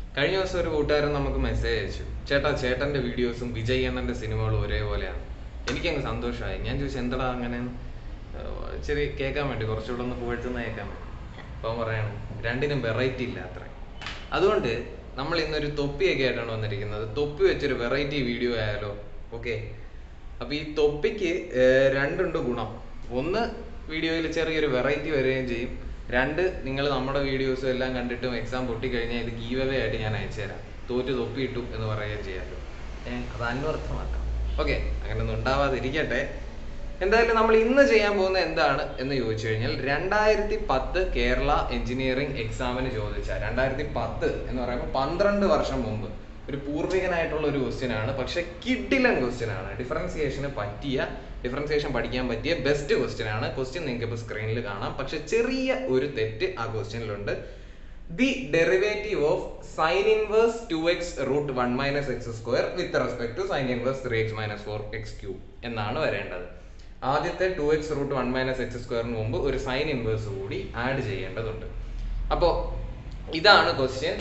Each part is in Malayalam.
കഴിഞ്ഞ ദിവസം ഒരു കൂട്ടുകാരൻ നമുക്ക് മെസ്സേജ് അയച്ചു ചേട്ടാ ചേട്ടന്റെ വീഡിയോസും വിജയ് അണ്ണന്റെ സിനിമകളും ഒരേപോലെയാണ് എനിക്കങ്ങ് സന്തോഷമായി ഞാൻ ചോദിച്ചു എന്താടാ അങ്ങനെ ഏഹ് ഇച്ചിരി കേൾക്കാൻ വേണ്ടി കുറച്ചുകൂടെ ഒന്ന് പുകഴ്ത്തുന്ന കേൾക്കാൻ വേണ്ടി അപ്പം പറയാണ് രണ്ടിനും വെറൈറ്റി ഇല്ല അത്ര അതുകൊണ്ട് നമ്മൾ ഇന്നൊരു തൊപ്പിയൊക്കെ ആയിട്ടാണ് വന്നിരിക്കുന്നത് തൊപ്പി വെച്ചൊരു വെറൈറ്റി വീഡിയോ ആയാലോ ഓക്കെ അപ്പൊ ഈ തൊപ്പിക്ക് ഏർ രണ്ടുണ്ട് ഗുണം ഒന്ന് വീഡിയോയിൽ ചെറിയൊരു വെറൈറ്റി വരികയും ചെയ്യും രണ്ട് നിങ്ങൾ നമ്മുടെ വീഡിയോസും എല്ലാം കണ്ടിട്ടും എക്സാം പൊട്ടിക്കഴിഞ്ഞാൽ ഇത് ഗീവവേ ആയിട്ട് ഞാൻ അയച്ചു തരാം തോറ്റ് തൊപ്പി ഇട്ടു എന്ന് പറയുകയും ചെയ്യാമല്ലോ ഏഹ് അത് അന്വർത്ഥമാക്കാം ഓക്കെ അങ്ങനെയൊന്നും ഉണ്ടാവാതിരിക്കട്ടെ എന്തായാലും നമ്മൾ ഇന്ന് ചെയ്യാൻ പോകുന്ന എന്താണ് എന്ന് ചോദിച്ചു കഴിഞ്ഞാൽ രണ്ടായിരത്തി പത്ത് കേരള എഞ്ചിനീയറിംഗ് എക്സാമിന് ചോദിച്ച രണ്ടായിരത്തി പത്ത് എന്ന് പറയുമ്പോൾ പന്ത്രണ്ട് വർഷം മുമ്പ് ഒരു പൂർവികനായിട്ടുള്ള ഒരു ക്വസ്റ്റ്യൻ ആണ് പക്ഷെ കിഡിലൻ ക്വസ്റ്റ്യൻ ആണ് ഡിഫറൻസിയേഷന് പറ്റിയ ഡിഫറൻസിയേഷൻ പഠിക്കാൻ പറ്റിയ ബെസ്റ്റ് ക്വസ്റ്റ്യൻ ആണ് ക്വസ്റ്റ്യൻ നിങ്ങൾക്ക് ഇപ്പോൾ സ്ക്രീനിൽ കാണാം പക്ഷെ ചെറിയ ഒരു തെറ്റ് ആ ക്വസ്റ്റ്യനിലുണ്ട് the derivative of sine inverse two x root one minus x square with respect to sine inverse three x minus four x cube എന്നാണ് വരേണ്ടത് ആദ്യത്തെ two x root one minus x സ്ക്വയറിന് മുമ്പ് ഒരു സൈൻ ഇൻവേഴ്സ് കൂടി ആഡ് ചെയ്യേണ്ടതുണ്ട് അപ്പോൾ ഇതാണ് ക്വസ്റ്റ്യൻ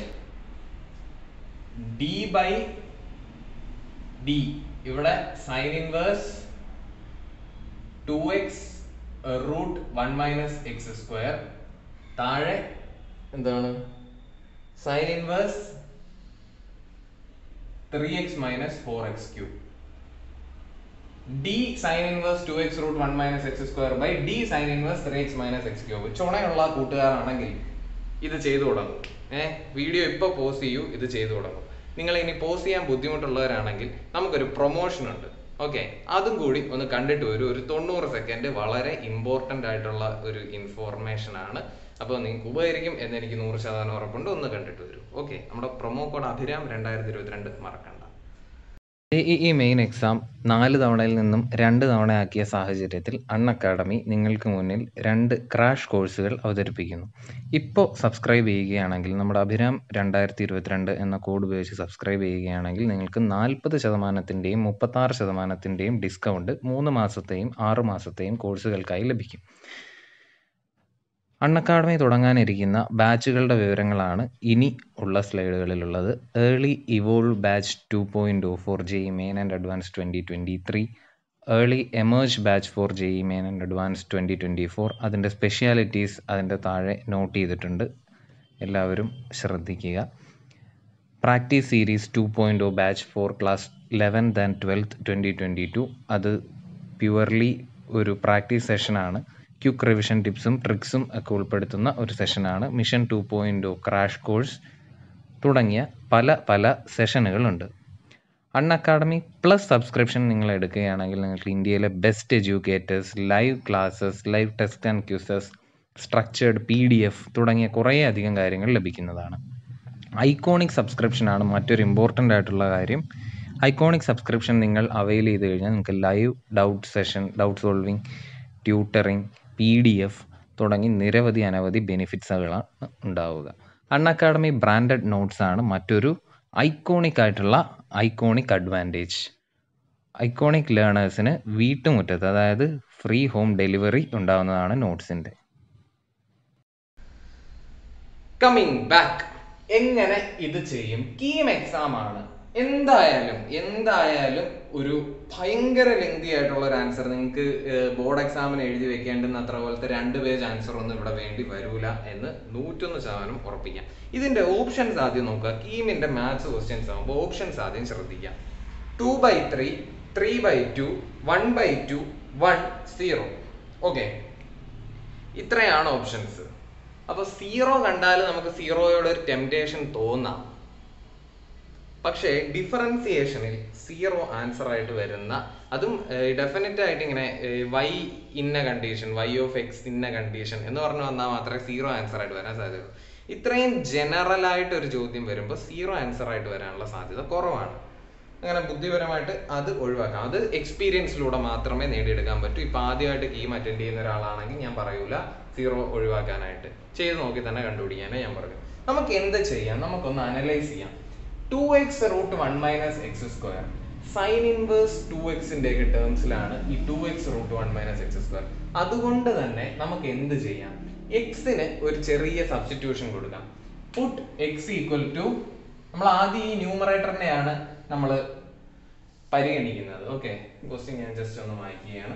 ഡി ബൈ ഡി ഇവിടെ sine inverse two x root one minus x square താഴെ എന്താണ് sine inverse three x minus four x cube d sine inverse two x root one minus x square by d sine inverse three x minus x cube ചുണയുള്ള കൂട്ടുകാരാണെങ്കിൽ ഇത് ചെയ്തു തുടങ്ങും ഏഹ് വീഡിയോ ഇപ്പൊ പോസ്റ്റ് ചെയ്യൂ ഇത് ചെയ്തു തുടങ്ങും നിങ്ങൾ ഇനി പോസ്റ്റ് ചെയ്യാൻ ബുദ്ധിമുട്ടുള്ളവരാണെങ്കിൽ നമുക്കൊരു പ്രൊമോഷൻ ഉണ്ട് ഓക്കെ അതും കൂടി ഒന്ന് കണ്ടിട്ട് വരൂ ഒരു തൊണ്ണൂറ് സെക്കൻഡ് വളരെ ഇമ്പോർട്ടൻ്റ് ആയിട്ടുള്ള ഒരു ഇൻഫോർമേഷൻ ആണ് അപ്പോൾ നിങ്ങൾക്ക് ഉപകരിക്കും എന്ന് എനിക്ക് നൂറ് ശതമാനം ഉറപ്പുണ്ട് ഒന്ന് കണ്ടിട്ട് വരൂ ഓക്കെ നമ്മുടെ പ്രൊമോ കോഡ് അഭിരാം രണ്ടായിരത്തി ഇരുപത്തിരണ്ട് മറക്കണ്ട ജെഇഇ മെയിൻ എക്സാം നാല് തവണയിൽ നിന്നും രണ്ട് തവണയാക്കിയ സാഹചര്യത്തിൽ അൺ അക്കാഡമി നിങ്ങൾക്ക് മുന്നിൽ രണ്ട് ക്രാഷ് കോഴ്സുകൾ അവതരിപ്പിക്കുന്നു ഇപ്പോൾ സബ്സ്ക്രൈബ് ചെയ്യുകയാണെങ്കിൽ നമ്മുടെ അഭിരാം രണ്ടായിരത്തി ഇരുപത്തിരണ്ട് എന്ന കോഡ് ഉപയോഗിച്ച് സബ്സ്ക്രൈബ് ചെയ്യുകയാണെങ്കിൽ നിങ്ങൾക്ക് നാൽപ്പത് ശതമാനത്തിൻ്റെയും മുപ്പത്താറ് ശതമാനത്തിൻ്റെയും ഡിസ്കൗണ്ട് മൂന്ന് മാസത്തെയും ആറ് മാസത്തെയും കോഴ്സുകൾക്കായി ലഭിക്കും അൺ അക്കാഡമി തുടങ്ങാനിരിക്കുന്ന ബാച്ചുകളുടെ വിവരങ്ങളാണ് ഇനി ഉള്ള സ്ലൈഡുകളിലുള്ളത് early evolve batch two point O for J E main and advance twenty twenty three early emerge batch for J E main and advance twenty twenty four അതിൻ്റെ സ്പെഷ്യാലിറ്റീസ് അതിൻ്റെ താഴെ നോട്ട് ചെയ്തിട്ടുണ്ട് എല്ലാവരും ശ്രദ്ധിക്കുക practice series two point O batch for class eleventh and twelfth twenty twenty two അത് പ്യുവർലി ഒരു പ്രാക്ടീസ് സെഷനാണ് ക്യുക്ക് റിവിഷൻ ടിപ്സും ട്രിക്സും ഒക്കെ ഉൾപ്പെടുത്തുന്ന ഒരു സെഷനാണ് mission two point crash course തുടങ്ങിയ പല പല സെഷനുകളുണ്ട് അൺ അക്കാഡമി പ്ലസ് സബ്സ്ക്രിപ്ഷൻ നിങ്ങൾ എടുക്കുകയാണെങ്കിൽ നിങ്ങൾക്ക് ഇന്ത്യയിലെ best educators live classes live test and quizzes structured P D F തുടങ്ങിയ കുറേ അധികം കാര്യങ്ങൾ ലഭിക്കുന്നതാണ് ഐക്കോണിക് സബ്സ്ക്രിപ്ഷനാണ് മറ്റൊരു ഇമ്പോർട്ടൻ്റ് ആയിട്ടുള്ള കാര്യം ഐക്കോണിക് സബ്സ്ക്രിപ്ഷൻ നിങ്ങൾ അവൈൽ ചെയ്ത് കഴിഞ്ഞാൽ നിങ്ങൾക്ക് live doubt session doubt solving tutoring P D F തുടങ്ങി നിരവധി അനവധി ബെനിഫിറ്റ്സുകളാണ് ഉണ്ടാവുക അൺ അക്കാഡമി ബ്രാൻഡഡ് നോട്ട്സ് ആണ് മറ്റൊരു ഐക്കോണിക് ആയിട്ടുള്ള ഐക്കോണിക് അഡ്വാൻറ്റേജ് ഐക്കോണിക് ലേണേഴ്സിന് വീട്ടുമുറ്റത്ത് അതായത് ഫ്രീ ഹോം ഡെലിവറി ഉണ്ടാവുന്നതാണ് നോട്ട്സിൻ്റെ കമ്മിങ് ബാക്ക് എങ്ങനെ ഇത് ചെയ്യും കീം എക്സാം ആണ് എന്തായാലും എന്തായാലും ഒരു ഭയങ്കര ലെങ്തി ആയിട്ടുള്ള ഒരു ആൻസർ നിങ്ങൾക്ക് ബോർഡ് എക്സാമിന് എഴുതി വെക്കേണ്ടുന്ന അത്ര പോലത്തെ രണ്ട് പേജ് ആൻസർ ഒന്നും ഇവിടെ വേണ്ടി വരൂല എന്ന് നൂറ്റൊന്ന് ശതമാനം ഉറപ്പിക്കാം ഇതിന്റെ ഓപ്ഷൻസ് ആദ്യം നോക്കുക കീമിന്റെ മാത്സ് ക്വസ്റ്റ്യൻസ് ആകുമ്പോൾ ഓപ്ഷൻസ് ആദ്യം ശ്രദ്ധിക്കാം two by three three by two one by two one zero okay ഇത്രയാണ് ഓപ്ഷൻസ് അപ്പൊ സീറോ കണ്ടാൽ നമുക്ക് സീറോയോട് ഒരു ടെംപ്റ്റേഷൻ തോന്നാം പക്ഷേ ഡിഫറൻസിയേഷനിൽ സീറോ ആൻസർ ആയിട്ട് വരുന്ന അതും ഡെഫിനറ്റ് ആയിട്ട് ഇങ്ങനെ വൈ ഇന്ന കണ്ടീഷൻ വൈ ഓഫ് എക്സ് ഇന്ന കണ്ടീഷൻ എന്ന് പറഞ്ഞു വന്നാൽ മാത്രമേ സീറോ ആൻസർ ആയിട്ട് വരാൻ സാധ്യതയുള്ളൂ ഇത്രയും ജനറൽ ആയിട്ട് ഒരു ചോദ്യം വരുമ്പോൾ സീറോ ആൻസർ ആയിട്ട് വരാനുള്ള സാധ്യത കുറവാണ് അങ്ങനെ ബുദ്ധിപരമായിട്ട് അത് ഒഴിവാക്കാം അത് എക്സ്പീരിയൻസിലൂടെ മാത്രമേ നേടിയെടുക്കാൻ പറ്റൂ ഇപ്പൊ ആദ്യമായിട്ട് കീം അറ്റൻഡ് ചെയ്യുന്ന ഒരാളാണെങ്കിൽ ഞാൻ പറയൂല സീറോ ഒഴിവാക്കാനായിട്ട് ചെയ്ത് നോക്കി തന്നെ കണ്ടുപിടിക്കാനേ ഞാൻ പറയും നമുക്ക് എന്ത് ചെയ്യാം നമുക്കൊന്ന് അനലൈസ് ചെയ്യാം two x root one minus x square sine inverse two എക്സിന്റെ ഒക്കെ ടേംസിലാണ് ഈ two x root one minus x square അതുകൊണ്ട് തന്നെ നമുക്ക് എന്ത് ചെയ്യാം എക്സിന് ഒരു ചെറിയ സബ്സ്റ്റിറ്റ്യൂഷൻ കൊടുക്കാം പുട്ട് എക്സ് ഈക്വൽ ടു നമ്മൾ ആദ്യം ഈ ന്യൂമറേറ്ററിനെയാണ് നമ്മൾ പരിഗണിക്കുന്നത് ഓക്കെ ക്വസ്റ്റ്യൻ ഞാൻ ജസ്റ്റ് ഒന്ന് വായിക്കുകയാണ്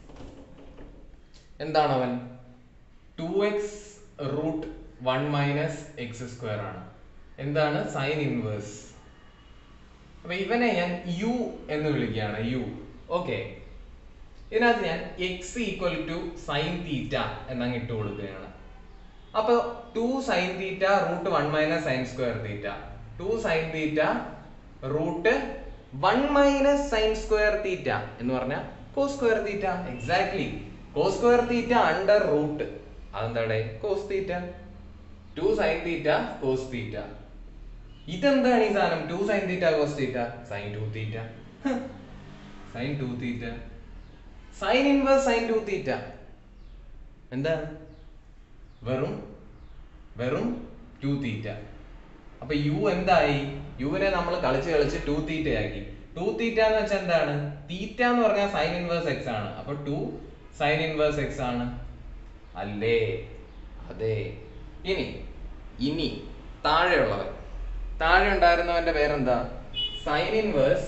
എന്താണ് അവൻ two x root one minus x square ആണ് എന്താണ് സൈൻ ഇൻവേഴ്സ് അപ്പൊ ഇവനെ ഞാൻ യു എന്ന് വിളിക്കുകയാണ് യു ഓക്കെ ഇതിനകത്ത് ഞാൻ x equal to sine theta എന്നങ്ങ് ഇട്ട് കൊടുക്കുകയാണ് അപ്പൊ two sine theta root one minus sine square theta two sine theta root one minus sine square theta എന്ന് പറഞ്ഞാൽ cos square theta exactly cos square theta under root അതെന്താണ് cos theta two sine theta cos theta ഇതെന്താണ് ഈ സാധനം two sine theta cos theta sine two theta sine two theta sine inverse sine two theta എന്താണ് വെറും വെറും ടു തീറ്റ അപ്പൊ യു എന്തായി യുവിനെ നമ്മൾ കളിച്ച് കളിച്ച് ടു തീറ്റ ആക്കി ടു തീറ്റ എന്ന് വെച്ചാൽ എന്താണ് തീറ്റ എന്ന് പറഞ്ഞാൽ സൈൻ ഇൻവേഴ്സ് എക്സ് ആണ് അപ്പൊ ടു സൈൻ ഇൻവേഴ്സ് എക്സ് ആണ് അല്ലേ അതെ ഇനി ഇനി താഴെയുള്ളവൻ താഴെ ഉണ്ടായിരുന്നവന്റെ പേരെന്താ sine inverse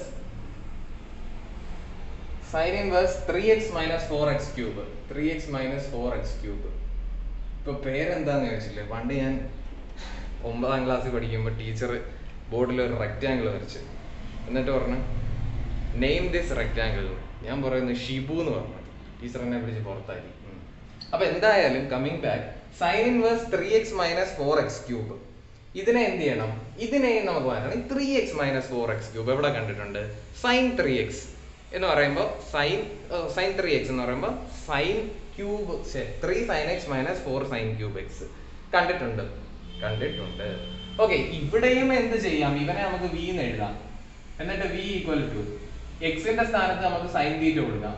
sine inverse three x minus four x cube three x minus four x cube ഇപ്പൊ പേരെന്താന്ന് ചോദിച്ചില്ലേ പണ്ട് ഞാൻ ഒമ്പതാം ക്ലാസ്സിൽ പഠിക്കുമ്പോൾ ടീച്ചർ ബോർഡിൽ ഒരു റെക്റ്റാങ്കിൾ വരച്ചു എന്നിട്ട് പറഞ്ഞു നെയിം ദിസ് റെക്റ്റാങ്കിൾ ഞാൻ പറയുന്നത് ഷിബു എന്ന് പറഞ്ഞു ടീച്ചർ എന്നെ വിളിച്ച് പുറത്തായി ഉം. അപ്പൊ എന്തായാലും coming back sine inverse three x minus four x cube ഇതിനെ എന്ത് ചെയ്യണം ഇതിനെയും നമുക്ക് മാറ്റണം three x minus four x cube എവിടെ കണ്ടിട്ടുണ്ട് സൈൻ ത്രീ എക്സ് എന്ന് പറയുമ്പോൾ സൈൻ സൈൻ ത്രീ എക്സ് എന്ന് പറയുമ്പോൾ sine cube three sine x minus four sine cube x കണ്ടിട്ടുണ്ട് കണ്ടിട്ടുണ്ട് ഓക്കെ ഇവിടെയും എന്ത് ചെയ്യാം ഇവനെ നമുക്ക് വി എന്ന് എഴുതാം എന്നിട്ട് വി ഈക്വൽ ടു എക്സിന്റെ സ്ഥാനത്ത് നമുക്ക് സൈൻ തീറ്റ കൊടുക്കാം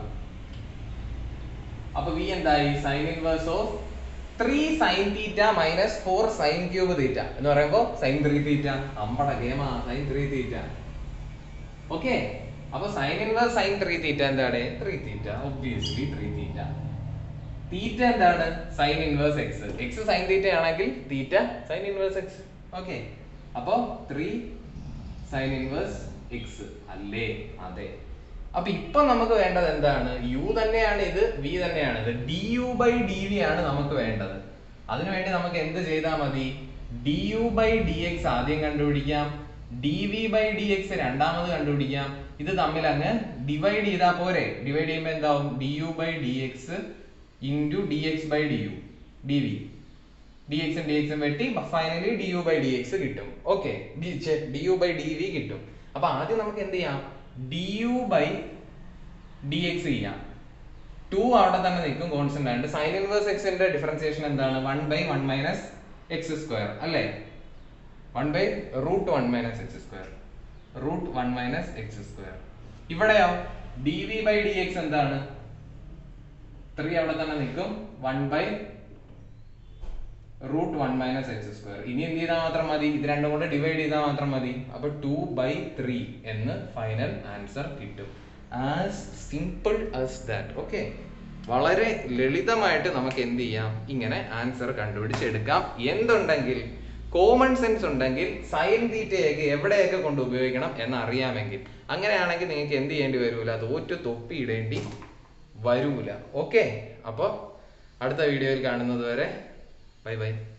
അപ്പൊ വി എന്തായി sine inverse of three sine theta minus four sine cube theta എന്ന് പറയുമ്പോൾ സൈൻ ത്രീ തീറ്റ നമ്മുടെ ഗെയിമാ സൈൻ ത്രീ തീറ്റ ഓക്കെ അപ്പൊ sine inverse sine three theta എന്താണ് three theta obviously three theta theta എന്താണ് sine inverse x x sine theta ആണെങ്കിൽ theta sine inverse x okay അപ്പൊ ത്രീ സൈൻ ഇൻവേഴ്സ് എക്സ് അല്ലേ അതെ അപ്പൊ ഇപ്പൊ നമുക്ക് വേണ്ടത് എന്താണ് യു തന്നെയാണ് ഇത് വി തന്നെയാണ് ഇത് d u by d v ആണ് നമുക്ക് വേണ്ടത് അതിനുവേണ്ടി നമുക്ക് എന്ത് ചെയ്താൽ മതി d u by d x ആദ്യം കണ്ടുപിടിക്കാം d v by d x രണ്ടാമത് കണ്ടുപിടിക്കാം ഇത് തമ്മിൽ അങ്ങ് ഡിവൈഡ് ചെയ്താൽ പോരെ ഡിവൈഡ് ചെയ്യുമ്പോൾ എന്താവും d u by d x into d x by d u d v d എക്സും ഡി എക്സും വെട്ടി finally d u by d x കിട്ടും okay d u by d v കിട്ടും അപ്പൊ ആദ്യം നമുക്ക് എന്ത് ചെയ്യാം d u by d x ചെയ്യാം ടു അവിടെ തന്നെ നിൽക്കും കോൺസ്റ്റന്റ് ആയിട്ട് സൈൻ ഇൻവേഴ്സ് എക്സിന്റെ ഡിഫറൻസിയേഷൻ എന്താണ് one by one minus x square അല്ലേ one by root one minus x square root one minus x square ഇവിടെയോ d v by d x എന്താണ് ത്രീ അവിടെ തന്നെ നിൽക്കും one by root one minus x square ഇനി എന്ത് ചെയ്താൽ മാത്രം മതി ഇത് രണ്ടും കൊണ്ട് ഡിവൈഡ് ചെയ്താൽ മാത്രം മതി അപ്പൊ ടു ബൈ ത്രീ എന്ന് ഫൈനൽ ആൻസർ കിട്ടും as simple as that okay വളരെ ലളിതമായിട്ട് നമുക്ക് എന്ത് ചെയ്യാം ഇങ്ങനെ ആൻസർ കണ്ടുപിടിച്ചെടുക്കാം എന്തുണ്ടെങ്കിൽ കോമൺ സെൻസ് ഉണ്ടെങ്കിൽ സൈൻ തീറ്റയൊക്കെ എവിടെയൊക്കെ കൊണ്ട് ഉപയോഗിക്കണം എന്ന് അറിയാമെങ്കിൽ അങ്ങനെയാണെങ്കിൽ നിങ്ങൾക്ക് എന്ത് ചെയ്യേണ്ടി വരൂല തോറ്റു തൊപ്പിയിടേണ്ടി വരൂല ഓക്കെ അപ്പോൾ അടുത്ത വീഡിയോയിൽ കാണുന്നത് വരെ ബൈ ബൈ